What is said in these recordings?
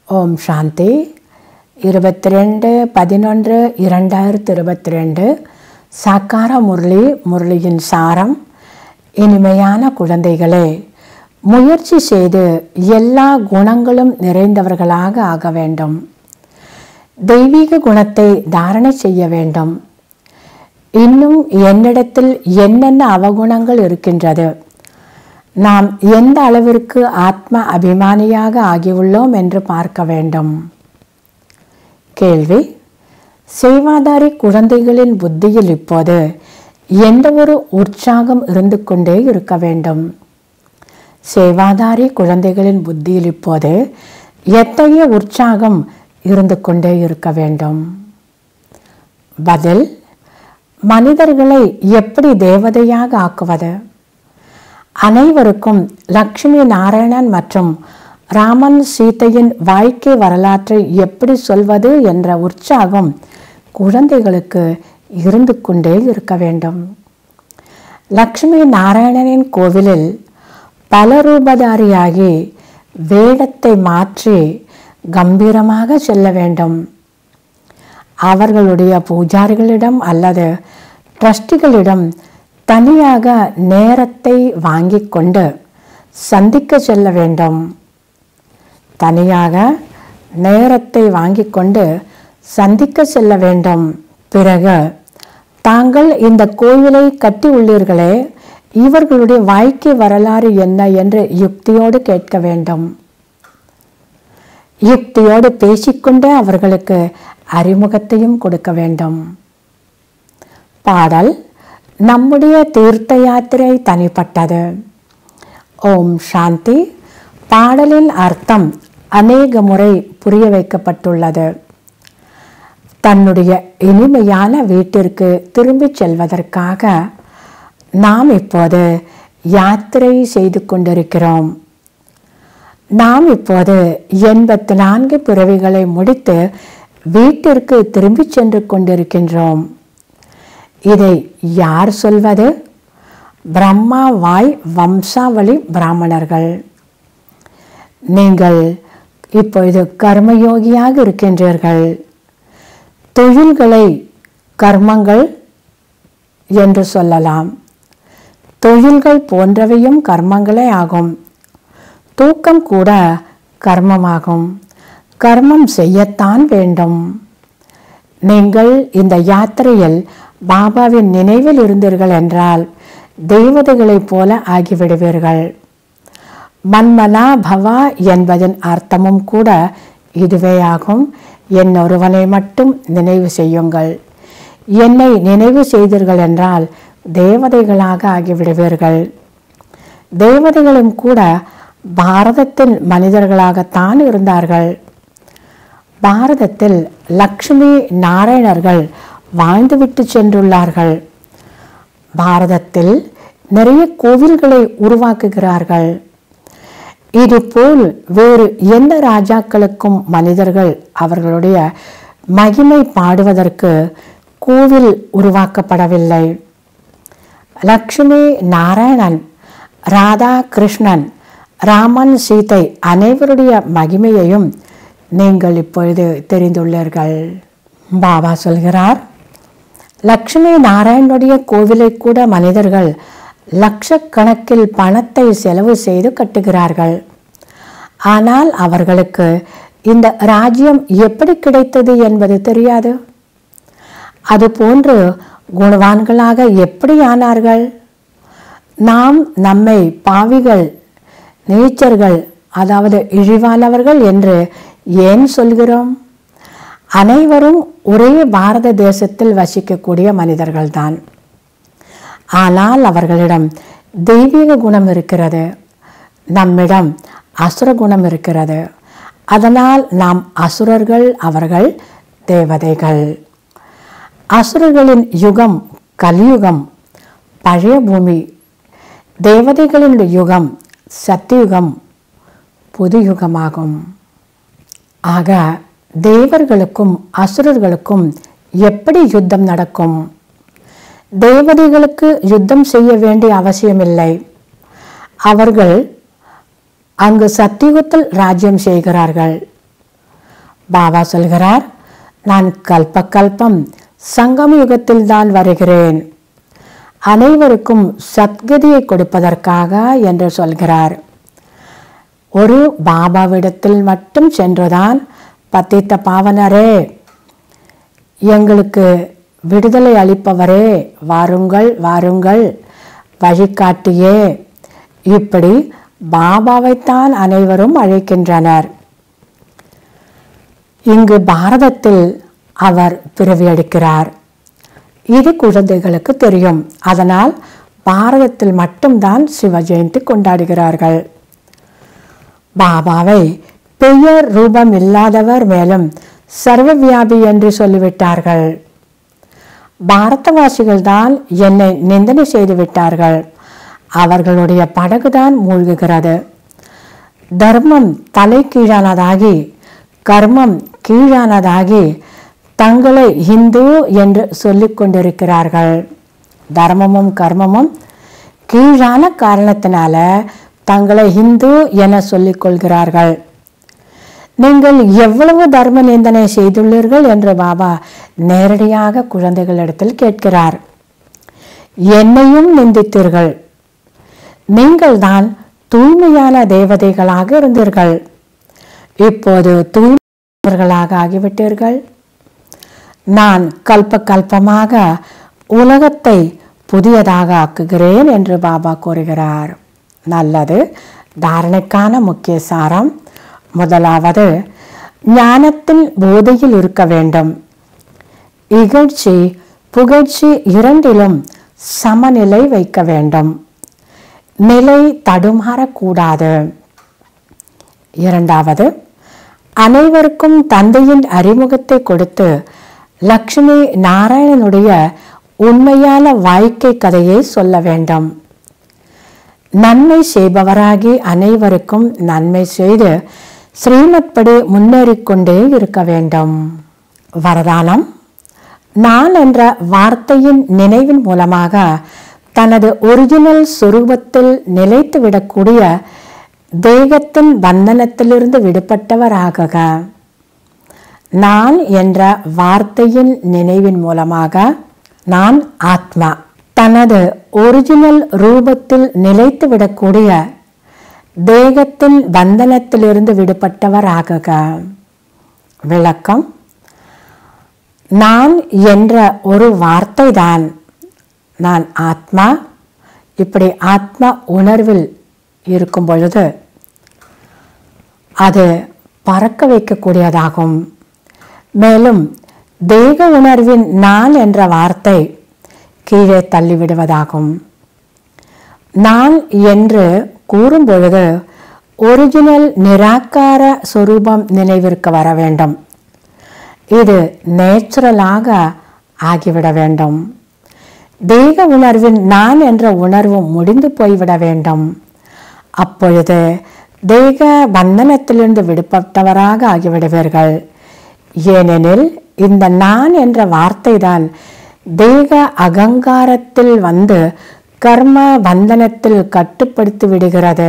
ஓம் சாந்தி இருபத்தி ரெண்டு பதினொன்று இரண்டாயிரத்தி இருபத்தி ரெண்டு சாக்கார முரளி முரளியின் சாரம் இனிமையான குழந்தைகளே முயற்சி செய்து எல்லா குணங்களும் நிறைந்தவர்களாக ஆக வேண்டும் தெய்வீக குணத்தை தாரணை செய்ய வேண்டும் இன்னும் என்னிடத்தில் என்னென்ன அவகுணங்கள் இருக்கின்றது நாம் எந்த அளவிற்கு ஆத்ம அபிமானியாக ஆகியுள்ளோம் என்று பார்க்க வேண்டும் கேள்வி சேவாதாரி குழந்தைகளின் புத்தியில் இப்போது எந்த ஒரு உற்சாகம் இருந்து கொண்டே இருக்க வேண்டும் சேவாதாரி குழந்தைகளின் புத்தியில் இப்போது எத்தகைய உற்சாகம் இருந்து கொண்டே இருக்க வேண்டும் பதில் மனிதர்களை எப்படி தேவதையாக ஆக்குவது அனைவருக்கும் லக்ஷ்மி நாராயணன் மற்றும் ராமன் சீதையின் வாழ்க்கை வரலாற்றை எப்படி சொல்வது என்ற உற்சாகம் குழந்தைகளுக்கு இருந்து கொண்டே இருக்க வேண்டும் லக்ஷ்மி நாராயணனின் கோவிலில் பல ரூபதாரியாகி வேடத்தை மாற்றி கம்பீரமாக செல்ல வேண்டும் அவர்களுடைய பூஜாரிகளிடம் அல்லது ட்ரஸ்டிகளிடம் தனியாக நேரத்தை வாங்கி கொண்டு சந்திக்க செல்ல வேண்டும் தனியாக நேரத்தை வாங்கி கொண்டு சந்திக்க செல்ல வேண்டும் பிறகு தாங்கள் இந்த கோயிலை கட்டி உள்ளீர்களே இவர்களுடைய வாழ்க்கை வரலாறு என்ன என்று யுக்தியோடு கேட்க வேண்டும் யுக்தியோடு பேசிக்கொண்டே அவர்களுக்கு அறிமுகத்தையும் கொடுக்க வேண்டும் பாடல் நம்முடைய தீர்த்த யாத்திரை தனிப்பட்டது ஓம் சாந்தி பாடலின் அர்த்தம் அநேக முறை புரிய வைக்கப்பட்டுள்ளது தன்னுடைய இனிமையான வீட்டிற்கு திரும்பிச் செல்வதற்காக நாம் இப்போது யாத்திரை செய்து கொண்டிருக்கிறோம் நாம் இப்போது எண்பத்து நான்கு பிறவிகளை முடித்து வீட்டிற்கு திரும்பிச் சென்று கொண்டிருக்கின்றோம் இதை யார் சொல்வது பிரம்மா வாய் வம்சாவளி பிராமணர்கள் நீங்கள் இப்பொழுது கர்மயோகியாக இருக்கின்றீர்கள் தொழில்களை கர்மங்கள் என்று சொல்லலாம் தொழில்கள் போன்றவையும் கர்மங்களே ஆகும் தூக்கம் கூட கர்மமாகும் கர்மம் செய்யத்தான் வேண்டும் நீங்கள் இந்த யாத்திரையில் பாபாவின் நினைவில் இருந்தீர்கள் என்றால் தெய்வதைகளைப் போல ஆகிவிடுவீர்கள் மன்மனா பவா என்பதன் அர்த்தமும் கூட இதுவே ஆகும் என் ஒருவனை மட்டும் நினைவு செய்யுங்கள் என்னை நினைவு செய்தீர்கள் என்றால் தேவதைகளாக ஆகிவிடுவீர்கள் தேவதைகளும் கூட பாரதத்தில் மனிதர்களாகத்தான் இருந்தார்கள் பாரதத்தில் லக்ஷ்மி நாராயணர்கள் வாழ்ந்துவிட்டு சென்றுள்ளார்கள் பாரதத்தில் நிறைய கோவில்களை உருவாக்குகிறார்கள் இதுபோல் வேறு எந்த ராஜாக்களுக்கும் மனிதர்கள் அவர்களுடைய மகிமை பாடுவதற்கு கோவில் உருவாக்கப்படவில்லை லக்ஷ்மி நாராயணன் ராதா கிருஷ்ணன் ராமன் சீதை அனைவருடைய மகிமையையும் நீங்கள் இப்பொழுது தெரிந்துள்ளீர்கள் பாபா சொல்கிறார் லக்ஷ்மி நாராயணனுடைய கோவிலை கூட மனிதர்கள் லட்சக்கணக்கில் பணத்தை செலவு செய்து கட்டுகிறார்கள் ஆனால் அவர்களுக்கு இந்த ராஜ்யம் எப்படி கிடைத்தது என்பது தெரியாது அதுபோன்று குணவான்களாக எப்படி ஆனார்கள் நாம் நம்மை பாவிகள் நீச்சர்கள் அதாவது இழிவானவர்கள் என்று ஏன் சொல்கிறோம் அனைவரும் ஒரே பாரத தேசத்தில் வசிக்கக்கூடிய மனிதர்கள்தான் ஆனால் அவர்களிடம் தெய்வீக குணம் இருக்கிறது நம்மிடம் அசுர குணம் இருக்கிறது அதனால் நாம் அசுரர்கள் அவர்கள் தேவதைகள் அசுரர்களின் யுகம் கலியுகம் பழைய பூமி தேவதைகளின் யுகம் சத்தியுகம் புது யுகமாகும் ஆக தேவர்களுக்கும் அசுரர்களுக்கும் எப்படி யுத்தம் நடக்கும் தேவதைகளுக்கு யுத்தம் செய்ய வேண்டிய அவசியமில்லை அவர்கள் அங்கு சத்தியுகத்தில் ராஜ்யம் செய்கிறார்கள் பாபா சொல்கிறார் நான் கல்ப கல்பம் சங்கம் யுகத்தில் தான் வருகிறேன் அனைவருக்கும் சத்கதியை கொடுப்பதற்காக என்று சொல்கிறார் ஒரு பாபாவிடத்தில் மட்டும் சென்றுதான் பத்தித்த பாவனரே எங்களுக்கு விடுதலை அளிப்பவரே வாருங்கள் வாருங்கள் வழிகாட்டியே இப்படி பாபாவைத்தான் அனைவரும் அழைக்கின்றனர் இங்கு பாரதத்தில் அவர் பிறவி எடுக்கிறார் இது குழந்தைகளுக்கு தெரியும் அதனால் பாரதத்தில் மட்டும்தான் சிவ ஜெயந்தி கொண்டாடுகிறார்கள் பாபாவை பெயர் ரூபம் இல்லாதவர் மேலும் சர்வவியாபி என்று சொல்லிவிட்டார்கள் பாரதவாசிகள் தான் என்னை நிந்தனை செய்து விட்டார்கள் அவர்களுடைய படகுதான் மூழ்குகிறது தர்மம் தலை கீழானதாகி கர்மம் கீழானதாகி தங்களை இந்து என்று சொல்லிக் கொண்டிருக்கிறார்கள் தர்மமும் கர்மமும் கீழான காரணத்தினால தங்களை இந்து என சொல்லிக் கொள்கிறார்கள் நீங்கள் எவ்வளவு தர்ம நிந்தனை செய்துள்ளீர்கள் என்று பாபா நேரடியாக குழந்தைகளிடத்தில் கேட்கிறார் என்னையும் நிந்தித்தீர்கள் நீங்கள் தான் தூய்மையான தேவதைகளாக இருந்தீர்கள் இப்போது தூய்மையவர்களாக ஆகிவிட்டீர்கள் நான் கல்ப கல்பமாக உலகத்தை புதியதாக ஆக்குகிறேன் என்று பாபா கூறுகிறார் நல்லது தாரணைக்கான முக்கிய சாரம் முதலாவது ஞானத்தில் போதையில் இருக்க வேண்டும் இகழ்ச்சி புகழ்ச்சி இரண்டிலும் சமநிலை வைக்க வேண்டும் நிலை தடுமாறக்கூடாது இரண்டாவது அனைவருக்கும் தந்தையின் அறிமுகத்தை கொடுத்து லக்ஷ்மி நாராயணனுடைய உண்மையான வாழ்க்கை கதையை சொல்ல வேண்டும் நன்மை செய்பவராகி அனைவருக்கும் நன்மை செய்து ஸ்ரீமத் படி முன்னேறிக்கொண்டே இருக்க வேண்டும் வரதானம் நான் என்ற வார்த்தையின் நினைவின் மூலமாக தனது ஒரிஜினல் சுரூபத்தில் நிலைத்து விடக்கூடிய தேகத்தின் பந்தனத்திலிருந்து விடுபட்டவராக நான் என்ற வார்த்தையின் நினைவின் மூலமாக நான் ஆத்மா தனது ஒரிஜினல் ரூபத்தில் நிலைத்து விடக்கூடிய தேகத்தின் பந்தனத்திலிருந்து விடுபட்டவராக விளக்கம் நான் என்ற ஒரு வார்த்தை தான் நான் ஆத்மா இப்படி ஆத்மா உணர்வில் இருக்கும் பொழுது அது பறக்க வைக்கக்கூடியதாகும் மேலும் தேக உணர்வின் நான் என்ற வார்த்தை கீழே தள்ளிவிடுவதாகும் நான் என்று கூறும் பொழுது ஒரிஜினல் நிராகார சொரூபம் நினைவிற்கு வர வேண்டும் இது நேச்சுரலாக ஆகிவிட வேண்டும் தேக உணர்வின் நான் என்ற உணர்வு முடிந்து போய்விட வேண்டும் அப்பொழுது தேக பந்தனத்திலிருந்து விடுபட்டவராக ஆகிவிடுவீர்கள் ஏனெனில் இந்த நான் என்ற வார்த்தை தான் தேக அகங்காரத்தில் வந்து கர்ம பந்தனத்தில் கட்டுப்படுத்தி விடுகிறது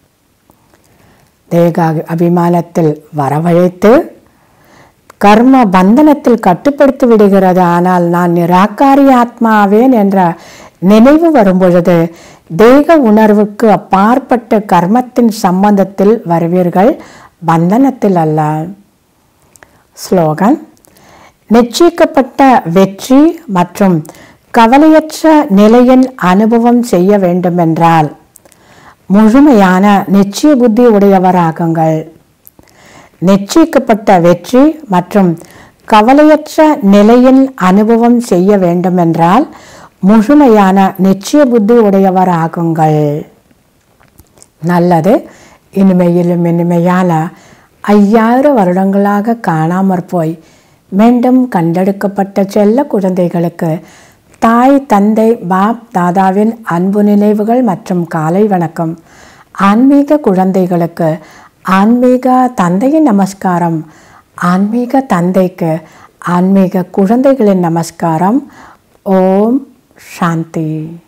தேக அபிமானத்தில் வரவழைத்து கர்ம பந்தனத்தில் கட்டுப்படுத்தி விடுகிறது ஆனால் நான் நிராகாரி ஆத்மாவேன் என்ற நினைவு வரும்பொழுது தேக உணர்வுக்கு அப்பாற்பட்ட கர்மத்தின் சம்பந்தத்தில் வருவீர்கள் பந்தனத்தில் அல்ல ஸ்லோகன் நிச்சயிக்கப்பட்ட வெற்றி மற்றும் கவலையற்ற நிலையின் அனுபவம் செய்ய வேண்டுமென்றால் முழுமையான நிச்சய புத்தி உடையவராகுங்கள் நிச்சயிக்கப்பட்ட வெற்றி மற்றும் கவலையற்ற நிலையின் அனுபவம் செய்ய வேண்டுமென்றால் முழுமையான நிச்சய புத்தி உடையவராகுங்கள் நல்லது இனிமையிலும் இனிமையான ஐயாயிரம் வருடங்களாக காணாமற் போய் மீண்டும் கண்டெடுக்கப்பட்ட செல்ல குழந்தைகளுக்கு தாய் தந்தை பாப் தாதாவின் அன்பு நினைவுகள் மற்றும் காலை வணக்கம் ஆன்மீக குழந்தைகளுக்கு ஆன்மீக தந்தையின் நமஸ்காரம் ஆன்மீக தந்தைக்கு ஆன்மீக குழந்தைகளின் நமஸ்காரம் ஓம் சாந்தி